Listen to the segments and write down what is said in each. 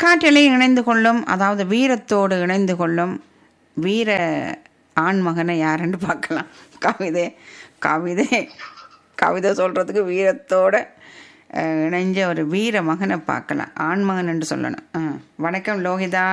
காற்றிலே இணைந்து கொள்ளும் அதாவது வீரத்தோடு இணைந்து கொள்ளும் வீர ஆண்மகனை யாருன்னு பார்க்கலாம் கவிதை கவிதை கவிதை சொல்கிறதுக்கு வீரத்தோட அஹ், இணைஞ்ச ஒரு வீர மகனை பார்க்கலாம் ஆண்மகன் என்று சொல்லணும் ஆ. வணக்கம் லோகிதா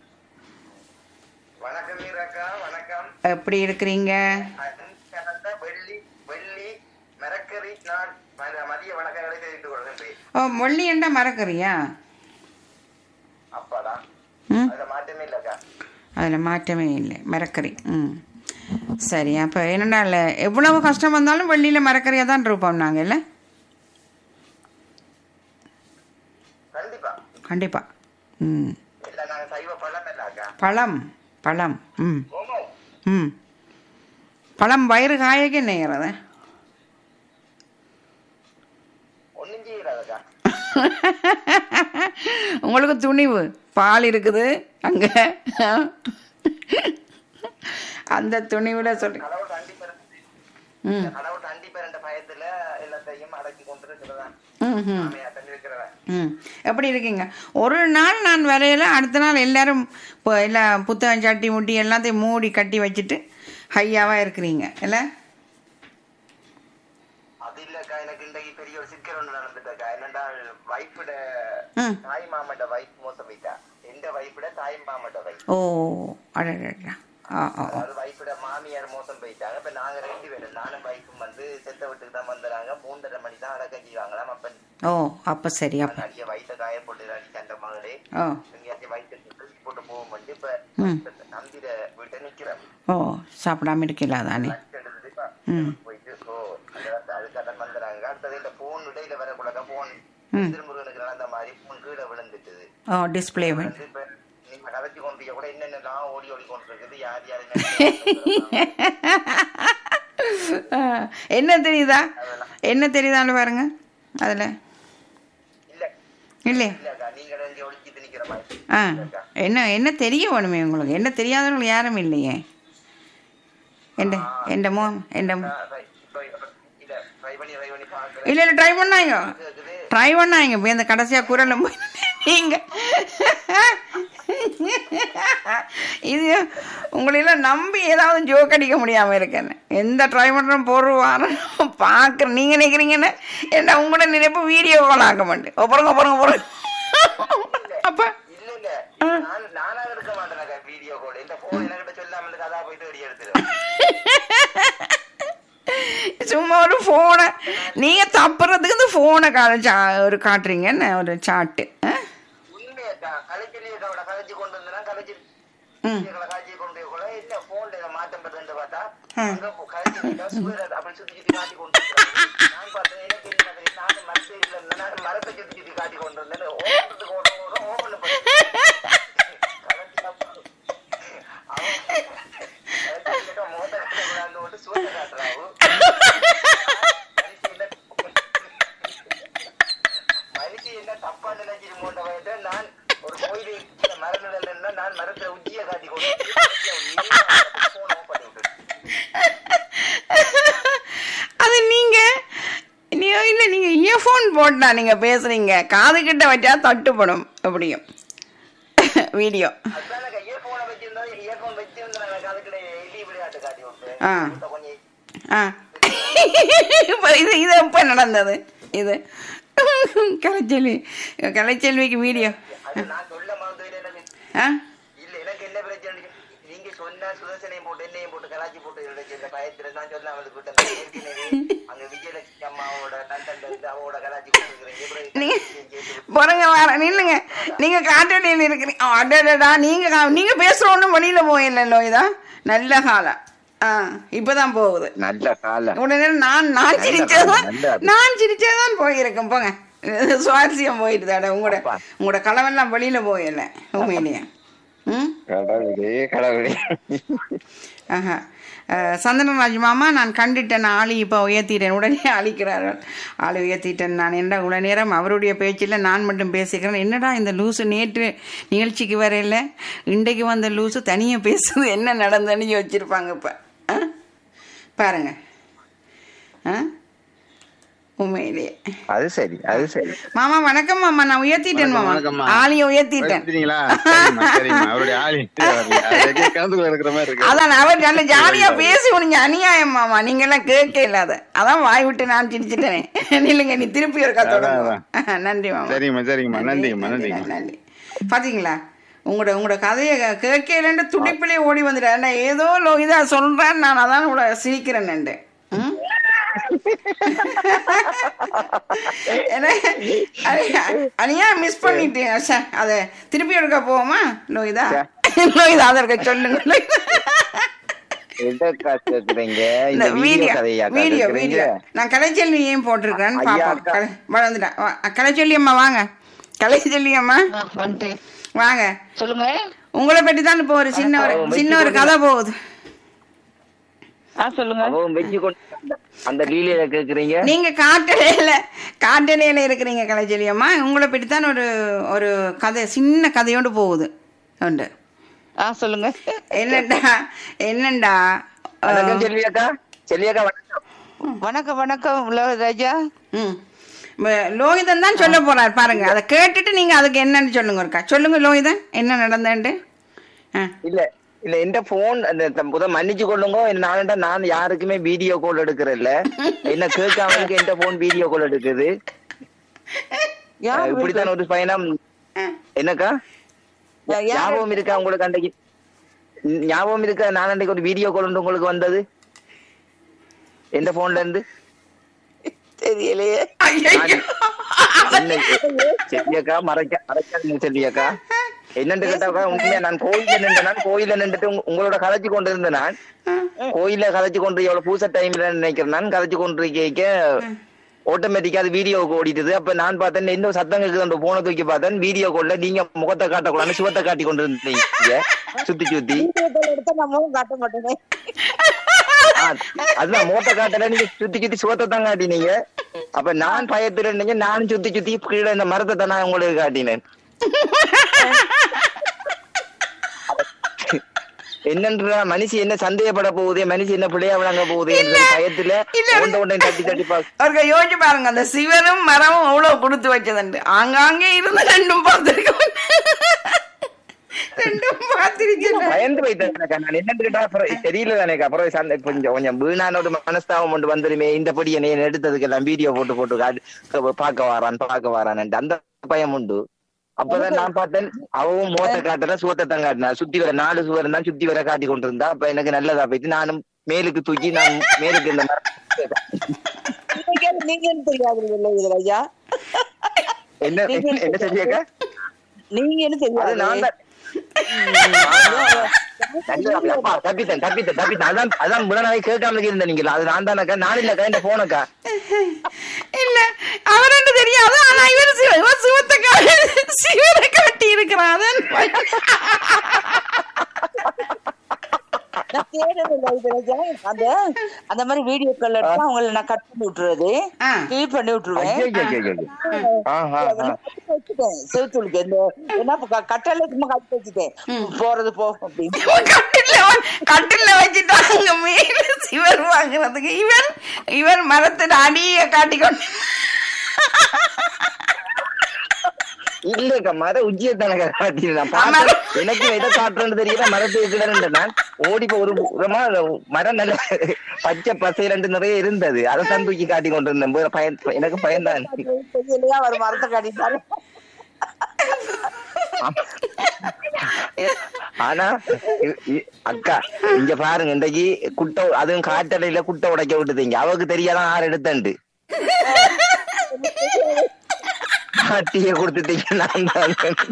வணக்கம் மீராக்கா வணக்கம் எப்படி இருக்கிறீங்க கலந்த வெள்ளி வெள்ளி மரக்கறி நாள் ம- மதிய வணக்கங்களை தெரிவித்துக் கொள்கின்றேன் ஓ மொழி என்றா மறக்கறியா அப்பாடா ம் அதுல மாற்றமே இல்லக்கா அதில் மாற்றமே இல்லை மரக்கறி ம் சரி அப்போ என்னடா இல்லை எவ்வளவு கஷ்டம் வந்தாலும் வெள்ளியில் மரக்கறியாக தான் இருப்போம் நாங்கள் இல்லை கண்டிப்பா கண்டிப்பாக ம் இல்ல நாங்க சைவ பழம் இல்லக்கா பழம் பழம் ம் ஓமோ ம் பழம் வயிறு காயக்கு நெய்கிறது ஒண்ணும் செய்யலாதக்கா உங்களுக்கு துணிவு பால் இருக்குது அங்கே அந்த துணிவில் சொல்லி கடவுள் அண்டி பிறந்து ம் கடவுள் அண்டி பிறந்த பயத்துல எல்லாத்தையும் அடக்கி கொண்டிருக்கிறதா ம் ம் ஆமையா தண்ணி இருக்கிறவன் ம் எப்படி இருக்கீங்க ஒரு நாள் நான் வரையில அடுத்த நாள் எல்லாரும் இப்போ எல்லாம் புத்தகம் சட்டி முட்டி எல்லாத்தையும் மூடி கட்டி வச்சுட்டு ஹையாவாக இருக்கிறீங்க இல்லை அது இல்லக்கா எனக்கு இன்றைக்கு பெரிய ஒரு சிக்கல் ஒன்று நடந்துட்டக்கா என்னடா வைஃபிட ம் தாய் மாமட்ட வைஃப் மோசம் போயிட்டா எந்த வைஃபிட தாய் மாமட்ட வைஃப் ஓ அடடா ஆ ஆ ஆ. அதாவது வைஃபிட மாமியார் மோசம் போயிட்டாங்க இப்ப நாங்க ரெண்டு பேரும் நானும் வைஃபும் வந்து செத்த வீட்டுக்கு தான் வந்துறாங்க மூன்றரை மணி தான் அடக்கம் செய்வாங்களாம் அப்ப ஓ அப்போ சரி அப்போ நிறைய வயிற்ற காய போட்டு அடி சண்டை மகளே ஓ எங்கேயாச்சும் வயிற்று போட்டு போகும் வந்து இப்ப ம். நம்பிட வீட்டை நிக்கிறேன் ஓ சாப்பிடாம இருக்கல தானே லஞ்ச் எடுத்துட்டு இப்ப ம். போயிட்டு ஓ அந்த அதுக்காக வந்துறாங்க அடுத்தது இந்த போன் இடையில வரக்கூடாத போன் ம். திருமுருகனுக்கு நடந்த மாதிரி போன் கீழே விழுந்துட்டுது ஓ டிஸ்பிளே வந்து இப்ப நீங்க கதைச்சு கொண்டு கூட என்னென்னலாம் ஓடி ஓடி கொண்டு இருக்குது யார் யார் என்ன என்ன தெரியுதா என்ன தெரியுதான்னு பாருங்க அதில் இல்ல இல்லையே இல்லக்கா நீங்க இங்க ஒளிச்சிட்டு நிக்கிற மாதிரி ஆ என்ன என்ன தெரிய வேணுமே உங்களுக்கு என்ன தெரியாதவங்களுக்கு யாரும் இல்லையே எந்த எந்த மோ எந்த ஆ, right. இப்ப இல்ல ட்ரை பண்ணி ட்ரை பண்ணி பாக்குறேன் இல்லை இல்லை ட்ரை பண்ணாங்க இருக்குது ட்ரை பண்ணாங்க இப்போ இந்த கடைசியாக குரல் போய் நீங்கள் இது உங்களெல்லாம் நம்பி ஏதாவது ஜோக் அடிக்க முடியாமல் இருக்கேன்னு எந்த ட்ரை பண்ணுறோம் போடுவாரு பார்க்குறேன் நீங்கள் நினைக்கிறீங்கன்னு என்ன உங்களோட நினைப்பு வீடியோ கால் ஆக்க மாட்டேன் அப்புறம் அப்புறம் அப்புறம் அப்போ இல்ல இல்ல நான் நானா இருக்க மாட்டேன் வீடியோ கால் இந்த போன் என்கிட்ட சொல்லாம இருந்து அதா போயிட்டு வெளியே எடுத்துருவேன் சும்மா ஒரு ஃபோனை நீங்கள் தப்புறதுக்கு இந்த ஃபோனை கா சா- ஒரு காட்டுறீங்க என்ன ஒரு சாட்டு ஆ உண்மையாக்கா கலைச்சொல்லியக்கா கலைச்சு கொண்டு வந்தா கலைச்சு ம் கலைச்சி கொண்டு போய் கூட இல்ல போன்ல இதை மாற்றம் பெறுதுன்னு பார்த்தா ம். அங்க கலைச்சு சுவர் அப்படி சுத்தி சுத்தி காட்டி கொண்டு வந்தாங்க. நான் பார்த்தேன் எனக்கு என்ன தெரியும் நானும் மரத்தை இல்ல நான் மரத்தை சுத்தி சுத்தி காட்டி கொண்டு வந்தேன் ஓடுறதுக்கு ஓட ஓட ஓவன் மனுஷி என்ன தப்பா நினைச்சிட்டு போன்ற வயதுல நான் ஒரு கோயிலில் மரநிழல் இருந்தா நான் மரத்துல உச்சிய காட்டி கொண்டு போன் ஆஃப் பண்ணி விட்டுட்டேன் அது நீங்க நீ இல்லை நீங்க இயர்ஃபோன் போட்டா நீங்க பேசுறீங்க காது கிட்ட வச்சா தட்டுப்படும் அப்படியும் வீடியோ அதான் இயர்போனை வச்சிருந்தா இயர்போன் வச்சிருந்தா எனக்கு அதுக்கிட்ட எலி விளையாட்டு காட்டி விட்டு ஆ. இப்ப கொஞ்சம் ஆ இப்போ இது இது எப்போ நடந்தது இது கலைச்செல்வி கலைச்செல்விக்கு வீடியோ அது நான் சொல்ல மறந்து எனக்கு ஆ இல்ல எனக்கு என்ன பிரச்சனை நீங்க சொன்ன சுதர்சனையும் போட்டு என்னையும் போட்டு கலாச்சி போட்டு இருந்துச்சு இந்த பயத்துல நான் சொன்ன அவளுக்கு விட்டேன் ஏற்கனவே அங்க விஜயலட்சுமி அம்மாவோட நந்தன் அவரோட கலாச்சி போட்டுருக்கிறேன் நீங்க போறங்க வர நில்லுங்க நீங்க காட்டடியில் இருக்கிறீங்க ஆ, அடடடா நீங்க கா- நீங்க பேசுற ஒன்றும் வெளியில போயிடலோ இதா நல்ல காலம் ஆ இப்பதான் போகுது நல்ல காலம் உடனே நான் நான் சிரிச்சதான் நல்ல. நான் சிரிச்சதான் போயிருக்கேன் போங்க சுவாரஸ்யம் போயிட்டு தாட உங்களோட அப்பா. உங்களோட களவெல்லாம் வெளியில போயிடல உண்மையிலேயே ம் கடவுளே கடவுளே ஆஹா அஹ், சந்தனராஜ் மாமா நான் கண்டுட்டேன் ஆளி இப்போ உயர்த்திட்டேன் உடனே அழிக்கிறார்கள் ஆளி உயர்த்திட்டேன் நான் என்ன உடனே நேரம் அவருடைய பேச்சில் நான் மட்டும் பேசிக்கிறேன் என்னடா இந்த லூசு நேற்று நிகழ்ச்சிக்கு வரையில இன்றைக்கு வந்த லூசு தனியாக பேசுது என்ன நடந்ததுன்னு யோசிச்சிருப்பாங்க இப்போ ஆ பாருங்க ஆ உண்மையிலேயே அது சரி அது சரி மாமா வணக்கம் மாமா நான் உயர்த்திட்டேன் மாமா வணக்கம்மா. ஆளிய உயர்த்திட்டேன் எடுத்துட்டீங்களா சரிம்மா, சரிம்மா. அவருடைய ஆளி வரல. அதுக்கே கலந்துக்குள்ள இருக்கிற மாதிரி இருக்கு அதான் அவர் நல்ல ஜாலியா பேசி உனக்கு அநியாயம் மாமா நீங்க எல்லாம் கேட்க இல்லாத அதான் வாய் விட்டு நான் சிரிச்சிட்டேனே நில்லுங்க நீ திருப்பி ஒரு கத்தோட அதான், நன்றி மாமா சரிங்கம்மா சரிங்கம்மா நன்றிங்கம்மா நன்றி, நன்றிங்கம்மா நன்றி பாத்தீங்களா உங்களோட உங்களோட கதையை கேட்கலன்ட்டு துடிப்பிலே ஓடி வந்துட்டேன் நான் ஏதோ லோ இதா சொல்றேன் நான் அதான் உங்களை சிரிக்கிறேன் ம் என்ன? அனியா- அனியா மிஸ் பண்ணிட்டேன் ச்சே, அத திருப்பி எடுக்க போவோமா லோகிதா லோகிதா அதை இருக்க சொல்லுங்க லோகிதா. எதற்கா கேக்குறீங்க இந்த இந்த வீடியோ வீடியோ கதையா வீடியோ வீடியோ நான் கலைச்செல்வி ஏன் போட்டிருக்கேன் ஐயா, பாப்போம் அக்கா. கலை- வளர்ந்துட்டேன் வா- கலைச்செல்வி அம்மா வாங்க கலைச்செல்வி அம்மா வந்துட்டேன் வாங்க சொல்லுங்க உங்களை பற்றி தான் இப்போ ஒரு சின்ன ஒரு அவன் சின்ன ஒரு வச்சு கதை போகுது ஆ சொல்லுங்க அவன் வச்சு கொண்டு வந்த- அந்த லீலையில கேக்குறீங்க நீங்க காட்டலையில காட்டலையில இருக்கிறீங்க கலைச்செல்வி அம்மா உங்களை பற்றி தான் ஒரு ஒரு கதை சின்ன கதையோடு போகுது உண்டு ஆ சொல்லுங்க என்னண்டா என்னண்டா வணக்கம் செல்வியக்கா செல்வியக்கா வணக்கம் வணக்கம் வணக்கம் உலக ராஜா ம் ம- லோகிதன் தான் சொல்ல போறார் பாருங்க அதை கேட்டுட்டு நீங்க அதுக்கு என்னன்னு சொல்லுங்க ஒருக்கா சொல்லுங்க லோகிதன் என்ன நடந்தேன்ட்டு ஆ இல்ல இல்ல எந்த போன் அந்த த- முத மன்னிச்சு கொள்ளுங்க நான்டா நான் யாருக்குமே வீடியோ கால் எடுக்கிறல்ல என்ன கேட்காமலுக்கு எந்த போன் வீடியோ கால் எடுக்குது யார் அஹ் இப்படித்தான் ஒரு பயணம் ஆ. என்னக்கா யா- யார் ஞாபகம் இருக்கா உங்களுக்கு அன்றைக்கு ஞ- ஞாபகம் இருக்கா நான் அன்றைக்கு ஒரு வீடியோ கால் உண்டு உங்களுக்கு வந்தது எந்த போன்ல இருந்து தெரியலையே ஐயையோ. என்ன செல்வியக்கா மறைக்க மறைக்காதீங்க செல்வியக்கா என்னன்னு கேட்டாக்கா உண்மையா நான் கோயில நின்று நான் கோயில நின்றுட்டு உங்க- உங்களோட கதைச்சு கொண்டு இருந்த நான் கோயில கதைச்சு கொண்டு எவ்வளவு பூச டைம்ல நினைக்கிறேன் நான் கதைச்சு கொண்டு கேட்க ஆட்டோமேட்டிக்கா அது வீடியோக்கு ஓடிட்டது அப்ப நான் பார்த்தேன் இன்னும் சத்தம் கேக்குது அந்த போனை தூக்கி பார்த்தேன் வீடியோ கால்ல நீங்க முகத்தை காட்டக்கூடாது சுவத்தை காட்டி கொண்டு இருந்தீங்க சுத்தி சுத்தி எடுத்தா நான் முகம் காட்ட மாட்டேனே ஆ, அதுதான் முகத்தை காட்டல நீங்க சுத்தி சுத்தி சுவத்தை தான் காட்டினீங்க அப்ப நான் பயத்துல இருந்தீங்க நானும் சுத்தி சுத்தி கீழே இந்த மரத்தை தான் நான் உங்களுக்கு காட்டினேன் என்னன்றா மனுஷி என்ன சந்தேகப்பட போகுது மனுஷி என்ன பிள்ளையா விளங்க போகுது என்ற பயத்துல இல்ல. ஒன்றை ஒன்றை தட்டி தட்டி பாக்க அவருக்கு யோசிச்சு பாருங்க அந்த சிவனும் மரமும் அவ்வளவு கொடுத்து வச்சதுண்டு ஆங்காங்கே இருந்து ரெண்டும் பார்த்திருக்கோம் ரெண்டும் பார்த்திருக்கேன் பயந்து போயிட்டேன் நான் என்னன்னு கேட்டா அப்புறம் தெரியல எனக்கு அப்புறம் சண்டை கொஞ்சம் கொஞ்சம் வீணான ஒரு மனஸ்தாபம் கொண்டு வந்துருமே இந்த படி என்ன எடுத்ததுக்கு எல்லாம் வீடியோ போட்டு போட்டு காட்டு பார்க்க வாரான் பார்க்க வாரான் அந்த பயம் உண்டு அப்பதான் நான் பார்த்தேன் அவவும் மோத்த காட்டல சுவத்தை தான் காட்டினா சுத்தி வர நாலு சுவர் தான் சுத்தி வர காட்டி கொண்டு இருந்தா அப்ப எனக்கு நல்லதா போயிட்டு நானும் மேலுக்கு தூக்கி நான் மேலுக்கு இந்த மரம் நீங்க நீங்கன்னு தெரியாது உலக ராஜா என்ன என்ன செஞ்சியக்கா நீங்கன்னு அது தெரியாது நான் தான் நல்ல- அப்பா, தப்பித்தேன் தப்பித்தேன் தப்பித்தேன் அதான் அதான் முன்னாடி கேட்காம இருந்தேன் நீங்க அது நான் தானக்கா நான் இல்லக்கா இந்த போனக்கா இல்ல அவர் ரெண்டு தெரியாது ஆனா இவர் சிவ இவர் சிவத்தை கா- சிவனை காட்டி இருக்கிறான் அதான் பயம். நான் தேடுறது இல்லை உலக ராஜா அந்த அந்த மாதிரி வீடியோக்கள் எடுத்தா அவங்கள நான் கட் பண்ணி விட்டுறது ஆ. கிளீப் பண்ணி விட்டுருவேன் ஐயோ, ஐயோ, ஐயோ, ஐயோ. ஆஹா, ஆஹா. வச்சுட்டேன் செவுத்துளுக்கு இந்த என்ன க- கட்டளை சும்மா கட்டி வச்சுட்டேன் போறது போ அப்படின்னு கட்டில்ல வ- கட்டில்ல வச்சுட்டாங்க மேல சிவர் வாங்குறதுக்கு இவன் இவன் மரத்தின் அடிய காட்டிக்கொண்டு இல்லக்கா மர உச்சியை தானக்கா காட்டினேன். நான் பார்த்தேன். மரம். எனக்கு எதை காட்டுறேன்னு தெரியல மரத்தை இருக்கிறேன் நான் ஓடி போய் ஒரு புறமா மரம் நல்ல பச்சை பசை ரெண்டு நிறைய இருந்தது அதை தான் தூக்கி காட்டி கொண்டு இருந்தேன் போய் பயன் எனக்கு பயன்தான் தெரியலையா ஒரு மரத்தை காட்டிட்டாரு ஆனா இ- இ- அக்கா இங்க பாருங்க இன்றைக்கு குட்டை அதுவும் காட்டடையில குட்டை உடைக்க விட்டுதீங்க அவருக்கு தெரியாதான் ஆறு எடுத்தண்டு டீய கொடுத்துட்டீங்க நான் தான்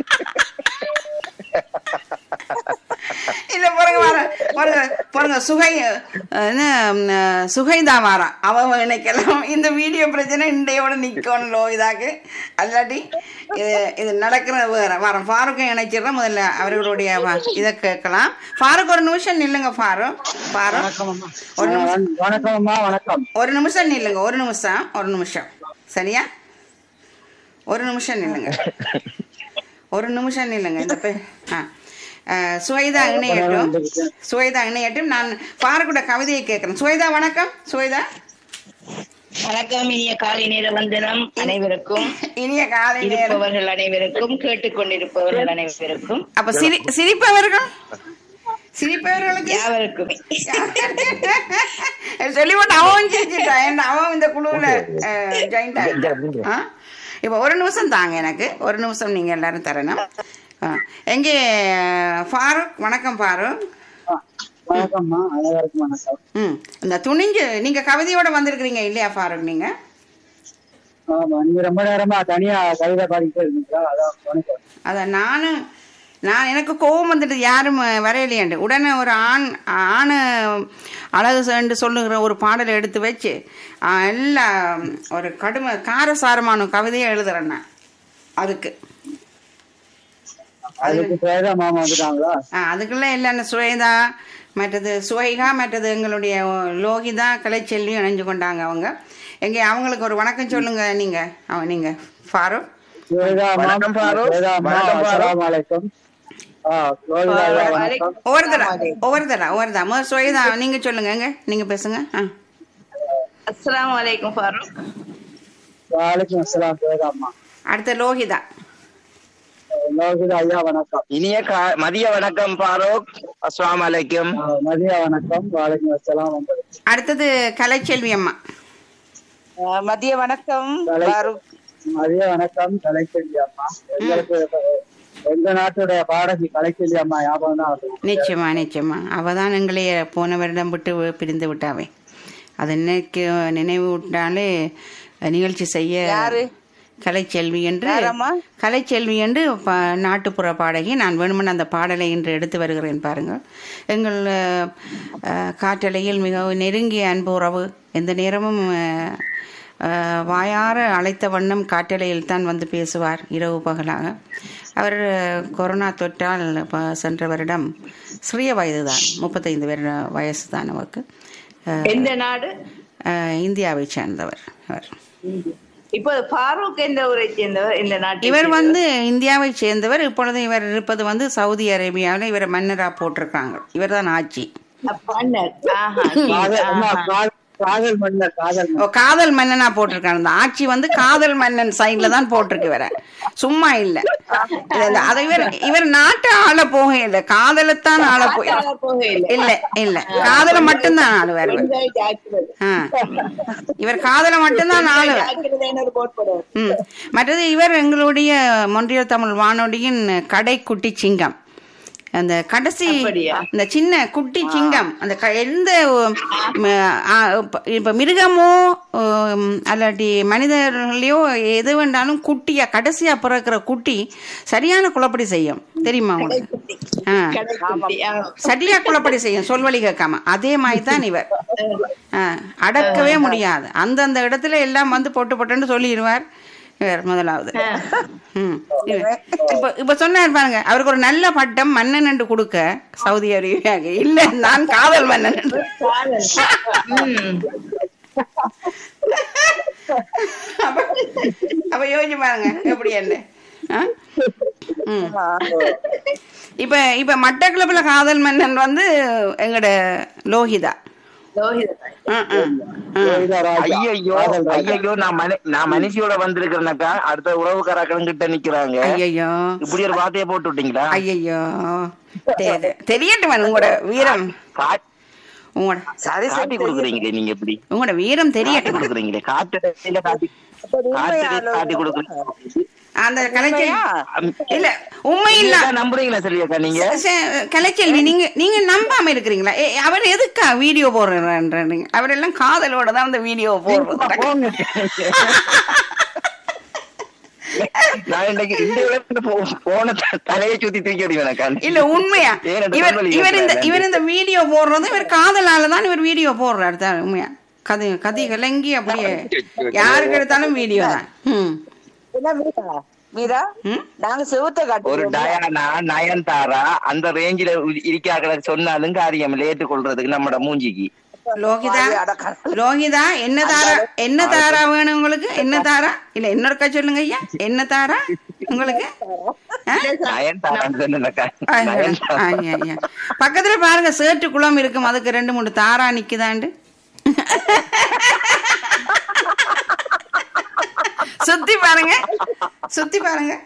இல்ல பாருங்க வர பாருங்க பாருங்க சுகை அஹ், என்ன அஹ், சுகைதா வாரா அவ நினைக்கலாம் இந்த வீடியோ பிரச்சனை இண்டையோட நிக்கணும் லோகிதாக்கு அல்லாட்டி இது இது நடக்கிறது வேற வாரம் ஃபாருக்கும் இணைச்சிடுறேன் முதல்ல அவர்களுடைய வ- இதை கேட்கலாம் ஃபாரூக் ஒரு நிமிஷம் நில்லுங்க ஃபாரூக் ஃபாரூக் ஒரு நிமிஷம் வணக்கம்மா வணக்கம் ஒரு நிமிஷம் நில்லுங்க ஒரு நிமிஷம் ஒரு நிமிஷம் சரியா ஒரு நிமிஷம் நில்லுங்க ஒரு நிமிஷம் நில்லுங்க இந்த பே ஆ அஹ், சுவைதா இணையட்டும் சுவைதா இணையட்டும் நான் பாரக்கூட கவிதையை கேட்குறேன் சுவைதா வணக்கம் சுவைதா வணக்கம் இனிய காலை நேர வந்தனம் அனைவருக்கும் இனிய காலை நேரம் இருப்பவர்கள் அனைவருக்கும் கேட்டுக்கொண்டிருப்பவர்கள் அனைவருக்கும் அப்ப சிரி சிரிப்பவர்கள் சிரிப்பவர்களுக்கு யாவருக்குமே சொல்லிவிட்டு அவன் சிரிச்சிட்டான் என்ன அவன் இந்த குழுவுல ஜாயின் ஆயிட்டான் இப்போ ஒரு நிமிஷம் தாங்க எனக்கு ஒரு நிமிஷம் நீங்க எல்லாரும் தரணும் ஆ. எங்கே ஃபாரூக் வணக்கம் ஃபாரூக் வணக்கம்மா அனைவருக்கும் வணக்கம் ம் இந்த துணிஞ்சு நீங்க கவிதையோட வந்திருக்கிறீங்க இல்லையா ஃபாரூக் நீங்க ஆமா நீங்க ரொம்ப நேரமா தனியா கவிதை பாடிக்கிட்டே இருக்கீங்களா அதான் வணக்கம் அத நானும் நான் எனக்கு கோபம் வந்துட்டு யாரும் வரையிலையாண்டு உடனே ஒரு ஆண் ஆணு அழகு என்று சொல்லுகிற ஒரு பாடலை எடுத்து வச்சு ஆ, எல்லாம் ஒரு கடுமை காரசாரமான கவிதையை எழுதுறேன் நான் அதுக்கு அதுக்கு பேரா மாமா வந்துட்டாங்களா ஆ, அதுக்குள்ள இல்லைன்னு சுவேதா மற்றது சுவைகா மற்றது எங்களுடைய லோகிதா கலைச்செல்வி இணைஞ்சு கொண்டாங்க அவங்க எங்க அவங்களுக்கு ஒரு வணக்கம் சொல்லுங்க நீங்க அவன் நீங்க ஃபாரூக் சுவேதா அம்மா, வணக்கம் பாரு. சுவேதா அம்மா, வணக்கம் பாரு. அஸ்ஸலாமு அலைக்கும் ஆ, ரோஹிதா ஐயா, வணக்கம் ஒவ்வொருத்தரா ஒவ்வொருத்தரா ஒவ்வொருத்தா முதல் சுவேதா நீங்க சொல்லுங்க எங்க நீங்க பேசுங்க ஆ அஸ்ஸலாமு அலைக்கும் ஃபாரூக் வலைக்கும் அஸ்ஸலாம் சுவேதா அம்மா அடுத்த லோகிதா ரோஹிதா ஐயா வணக்கம் இனிய கா- மதிய வணக்கம் பாரூக் அஸ்ஸலாமு அலைக்கும் ஆ, மதிய வணக்கம் வலைக்கும் அஸ்ஸலாம் வணக்கம் அடுத்தது கலைச்செல்வி அம்மா அஹ் மதிய வணக்கம் வலை- பாரூக் மதிய வணக்கம் கலைச்செல்வி அம்மா எங்களுக்கு எங்க நாட்டுடைய பாடகி கலைச்செல்வி அம்மா ஞாபகம் தான் வருது. நிச்சயமா நிச்சயமா அவ தான் எங்களைய போன வருடம் விட்டு பிரிந்து விட்டாவே அது இன்னைக்கு நினைவு விட்டாலே நிகழ்ச்சி செய்ய யாரு? கலைச்செல்வி என்று யாரம்மா? கலைச்செல்வி என்று ப- நாட்டுப்புற பாடகி நான் வேணுமென அந்த பாடலை இன்று எடுத்து வருகிறேன் பாருங்கள் எங்கள் அஹ், காற்றலையில் மிகவும் நெருங்கிய அன்பு உறவு எந்த நேரமும் அஹ், அஹ், வாயார அழைத்த வண்ணம் காற்றலையில் தான் வந்து பேசுவார் இரவு பகலாக அவர் கொரோனா தொற்றால் ப- சென்ற வருடம் சிறிய வயதுதான் முப்பத்தைந்து வருட வயசு தான் அவருக்கு அஹ், எந்த நாடு அஹ், இந்தியாவை சேர்ந்தவர் அவர் இப்போ ஃபாரூக் எந்த ஊரை சேர்ந்தவர் இந்த நாட்டில் இவர் வந்து இந்தியாவை சேர்ந்தவர் இப்பொழுது இவர் இருப்பது வந்து சவுதி அரேபியாவில் இவரை மன்னரா போட்டிருக்காங்க இவர் தான் ஆட்சி மன்னர் ஆஹா சரி, காதல் அம்மா, ஆஹா. காதல் காதல் மன்னர் காதல் ஓ காதல் மன்னனா போட்டிருக்காங்க இந்த ஆட்சி வந்து காதல் மன்னன் சைட்ல தான் போட்டிருக்கு இவர சும்மா இல்ல இது அந்த- அதை இவர் இவர் நாட்டை ஆள போக இல்ல காதலைத்தான் ஆள போய் நாட்டாள போகையில்லை. இல்ல இல்ல காதலை மட்டும்தான் ஆளுவார் இவர். பெண்கள் ஜாக்கிரதை. ஆ. இவர் காதலை மட்டும்தான் ஆளுவார் ஜாக்கிரதைன்னு ஒரு போட் போடுவார். ம் மற்றது இவர் எங்களுடைய மொன்றியல் தமிழ் வானொலியின் கடைக்குட்டி சிங்கம் அந்த கடைசி அப்படியா? இந்த சின்ன குட்டி சிங்கம் அந்த க- எந்த ம், ஆ, இப்ப- இப்ப மிருகமோ உம், அல்லாட்டி மனிதர்களையோ எது வேண்டாலும் குட்டியா கடைசியா பிறக்கிற குட்டி சரியான குழப்படி செய்யும் தெரியுமா உங்களுக்கு ஆ கடைக்குட்டி, ஆ. சரியா குழப்படி செய்யும் சொல்வழி கேட்காம அதே மாதிரி தான் இவர் ஆ, அடக்கவே முடியாது அந்தந்த இடத்துல எல்லாம் வந்து போட்டு போட்டுன்னு சொல்லிடுவார் இவர் முதலாவது ம். இவர். இப்ப இப்ப சொன்னார் பாருங்க அவருக்கு ஒரு நல்ல பட்டம் மன்னன் என்று கொடுக்க சவுதி அரேபியாவுக்கு இல்ல நான் காதல் மன்னன் என்று காதல். ம். அப்ப அப்ப யோசிச்சு பாருங்க எப்படி என்ன ஆ? ம். இப்ப இப்ப மட்டக்களப்புல காதல் மன்னன் வந்து எங்கட லோகிதா லோகிதா. ஆ, ஆ, ஆ. ரோஹிதா ராஜா. ஐயையோ காதல் ராஜா. ஐயையோ நான் மனி நான் மனுஷியோட வந்திருக்கிறேனாக்கா அடுத்த உறவுக்காரக்கள் கிட்ட நிக்கிறாங்க ஐயையோ இப்படி ஒரு வார்த்தையை போட்டு விட்டீங்களா ஐயையோ தெ- தெரியட்டும் உங்களோட வீரம் கா- உங்களோட சரி காட்டி சரி கொடுக்குறீங்களே நீங்க எப்படி உங்களோட வீரம் காட்டி தெரியட்டும் கொடுக்குறீங்களே காட்டு காட்டி காட்டு காட்டி கொடுக்குறீங்க அந்த கலைச்செல்வி உண்மையா? இல்ல உண்மை இல்ல நீங்க நம்புறீங்களா செல்வியக்கா நீங்க ச- கலைச்செல்வி நீங்க நீங்க நம்பாம இருக்கிறீங்களா ஏ, அவர் எதுக்கா வீடியோ போடுறேன் அவர் எல்லாம் காதலோட தான் அந்த வீடியோ போடுறது நான் இன்னைக்கு இந்த விளக்கு போ- போன த- தலையை சுத்தி தூக்கி அடிவேனக்கா இல்ல உண்மையா ஏன் ரெண்டு இவர் சொல்வழி இவர் இந்த கேட்கல? இவர் இந்த வீடியோ போடுறது இவர் காதலால தான் இவர் வீடியோ போடுறாரு தான் உண்மையா கதை கதை கலங்கி அப்படியே யாருக்கு எடுத்தாலும் வீடியோ தான் ம் என்ன மீரா மீரா ம்? நாங்க செவுத்த ஒரு காட்டுறோம் டயானா நயன்தாரா அந்த ரேஞ்சில இருக்காக்களை சொன்னாலும் காரியம் இல்லை, ஏற்றுக்கொள்றதுக்கு நம்மட மூஞ்சிக்கு லோகிதா வாயை அடக்க. லோகிதா என்ன தாரா என்ன தாரா வேணும் உங்களுக்கு என்ன தாரா இல்ல இன்னொருக்கா சொல்லுங்க ஐயா என்ன தாரா உங்களுக்கு ஆ? நயன்தாரான்னு சொன்னேனக்கா. ஐயா, நயன்தாரா. ஐயா, ஐயா. பக்கத்துல பாருங்க சேட்டு குளம் இருக்கும் அதுக்கு ரெண்டு மூணு தாரா நிக்குதாண்டு சுத்தி பாருங்க சுத்தி பாருங்க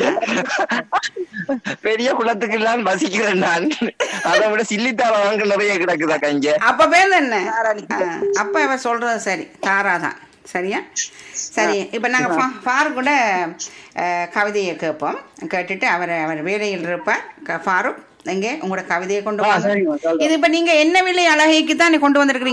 பெரிய குளத்துக்கு எல்லாம் வசிக்கிறேன் நான் அதை விட சில்லித்தாள வாங்க நிறைய கிடக்குதாக்கா இங்க அப்ப பேர் என்ன ஆ, அப்ப அவ சொல்றது சரி தாராதான் சரியா சரி இப்ப நாங்க ஃபா- ஃபாரூக் கூட அஹ், கவிதையை கேட்போம் கேட்டுட்டு அவர் அவர் வேலையில் இருப்பார் க- ஃபாரூக் எங்கே உங்களோட கவிதையை கொண்டு ஆ, வாங்க சரிங்க, சொல்றேன். இது இப்ப நீங்க என்ன விலை அழகைக்கு தான் கொண்டு வந்திருக்கிறீங்க